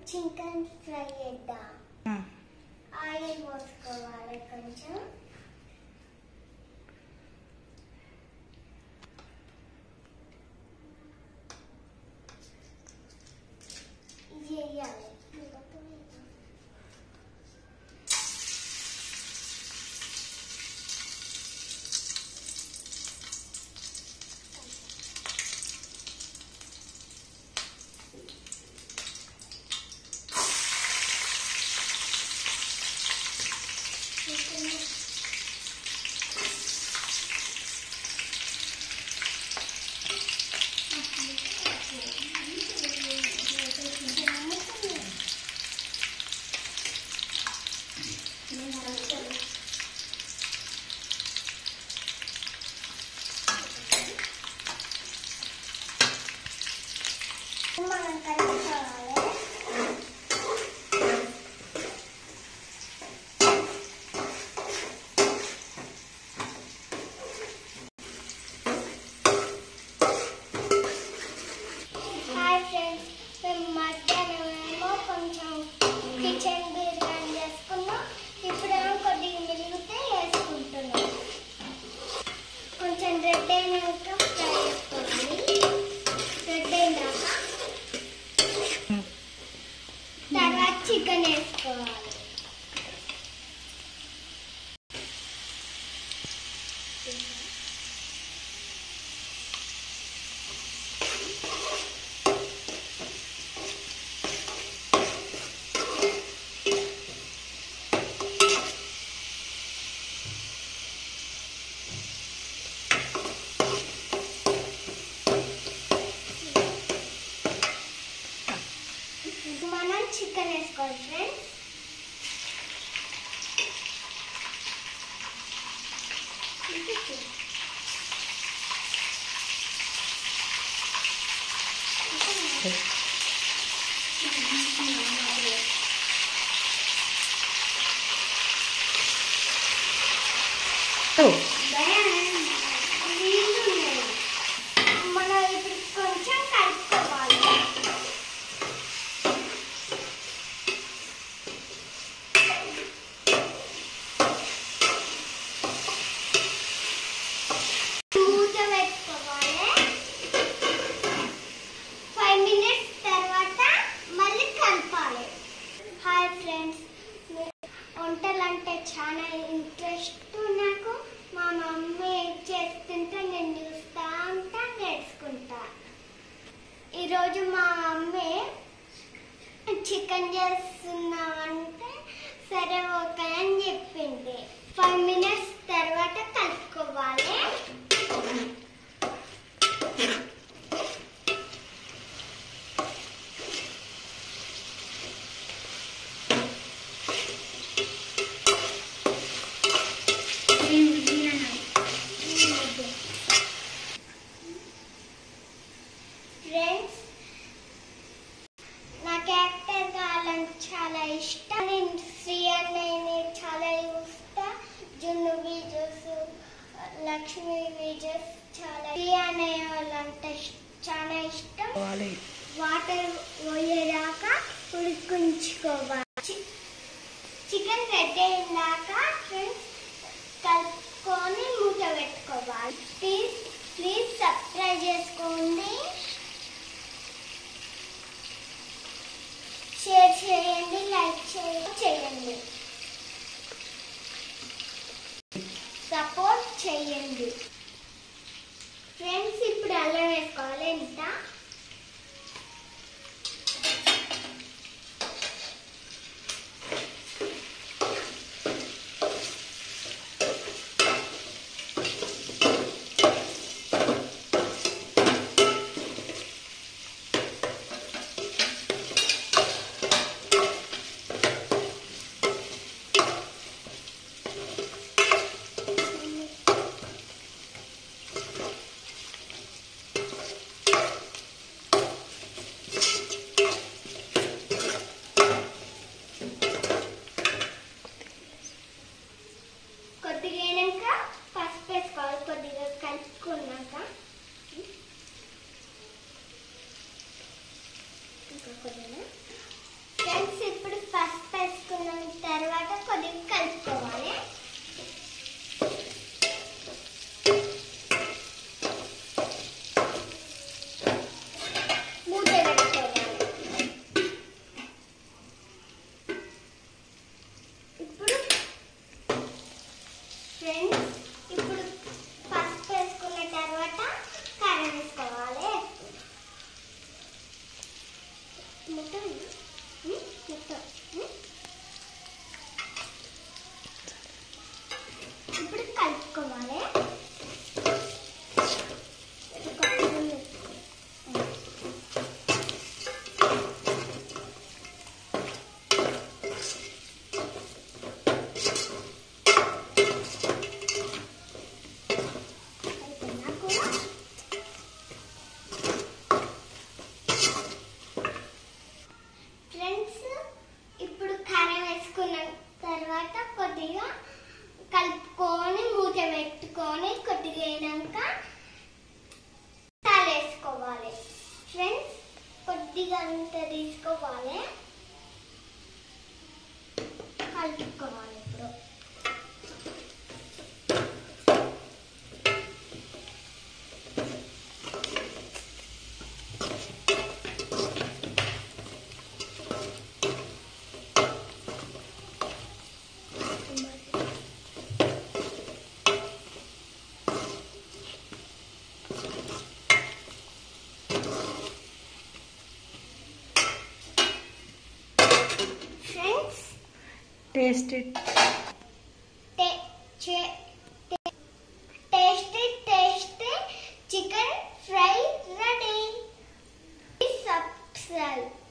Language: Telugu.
చికెన్ ఫ్రై చేద్దాం ఆయిల్ పోసుకోవాలి కొంచెం ఇది వేయాలి మనం కలుపుకోవాలి హాయ్ ఫ్రెండ్స్ మేము మధ్యాహ్నం ఏమో కొంచెం కిచెన్ బిర్యానీ చేసుకున్నాం ఇప్పుడేమో కొద్దిగా మిగిలితే వేసుకుంటున్నాం కొంచెం రెడ్ అయినాక ఫ్రై చేసుకోవాలి రెడ్ అయినాక తర్వాత చికెన్ వేసుకోవాలి మనం చికెన్ వేసుకోవాలి ఫ్రెండ్స్ మనం ఇప్పుడు కొంచెం కలుపుకోవాలి మూత పెట్టుకోవాలి ఫైవ్ మినిట్స్ తర్వాత మళ్ళీ కలపాలి హాయ్ ఫ్రెండ్స్ వంటలు అంటే చాలా ఇంట్రెస్ట్ నాకు మా మమ్మీ చేస్తుంటే నేను చూస్తా ఉంటా నేర్చుకుంటా ఈరోజు మా మమ్మీ చికెన్ చేస్తున్నామంటే సరే ఓకే అని చెప్పింది ఫైవ్ మినిట్స్ తర్వాత కలుపుకోవాలి ఫ్రెండ్స్ నాకు యాక్టర్ కావాలని చాలా ఇష్టం నేను శ్రీ అన్నయ్యని చాలా చూస్తా జున్ను వీడియోస్ లక్ష్మి వీడియోస్ చాలా శ్రీ అన్నయ్య వాళ్ళంటే ఇష్- చాలా ఇష్టం వాటర్ పోయేదాకా ఉడికించుకోవాలి చి- చికెన్ రెడీ అయినాక ఫ్రెండ్స్ కలుపుకొని మూత పెట్టుకోవాలి ప్లీజ్ ప్లీజ్ సబ్స్క్రైబ్ చేసుకోండి షేర్ చేయండి లైక్ చేయ- చేయండి సపోర్ట్ చేయండి ఫ్రెండ్స్ ఇప్పుడు అల్లం వేసుకోవాలి ఎంత కొద్దిగా అయినాక పసుపు వేసుకోవాలి కొద్దిగా కలుపుకున్నాక ఇంకా కొద్దిగా మొత్తం ఉమ్, మొత్తం ఉమ్. ఇప్పుడు కలుపుకోవాలి ఒక స్పూన్ ఉమ్. అయిపోయిందా కూర ఫ్రెండ్స్ ఇప్పుడు కారం వేసుకున్న తర్వాత కొద్దిగా కలుపుకొని మూత పెట్టుకొని కొద్దిగా అయినాక మసాలా వేసుకోవాలి ఫ్రెండ్స్ కొద్దిగా అంత తీసుకోవాలి కలుపుకోవాలి ఇప్పుడు ఫ్రెండ్స్ టేస్ట్ ఇట్ టే- చే- టే- tasty tasty chicken fry ready subscribe